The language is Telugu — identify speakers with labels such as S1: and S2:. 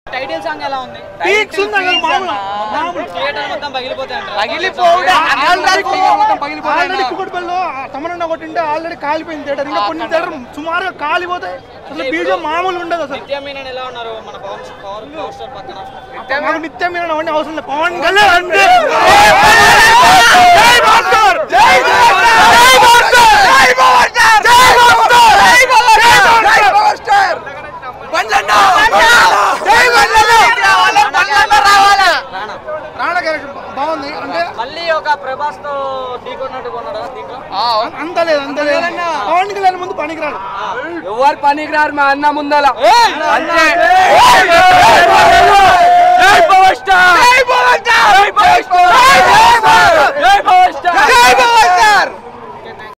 S1: టైటిల్ సాంగ్ ఎలా ఉంది
S2: పీక్స్ ఉంది అసలు మామూలు మామూలు
S1: థియేటర్ మొత్తం పగిలిపోతాయి
S3: పగిలిపోవుడా
S2: ఆల్రెడీ కుక్కటిపల్లిలో తమనన్న కొట్టింటే ఆల్రెడీ కాలిపోయింది థియేటర్ ఇంకా కొన్ని థియేటర్ సుమారుగా కాలిపోతాయి అసలు బీజం మామూలు ఉండదు అసలు
S1: నిత్య మీనన్ ఎలా ఉన్నారు మన పవన్ పవర్ పవర్ స్టార్ పక్కన
S2: మాకు నిత్యం మీద అవన్నీ అవసరం లేదు పవన్ కళ్యాణ్ అంటే
S1: రాణా
S2: రాణా క్యారెక్టర్ బాగుంది అంటే
S1: మళ్ళీ ఒక ప్రభాస్ తో ఢీకొన్నట్టు కొన్నాడా దీంట్లో
S2: అంత లేదు అంత లేదు పవన్ కళ్యాణ్ ముందు పనికిరాడు
S3: ఎవరు పనికి రారు మా అన్న ముందల అంతే జై పవర్ స్టార్ జై పవర్ స్టార్ జై పవర్ స్టార్ జై పవర్ స్టార్ జై పవర్ స్టార్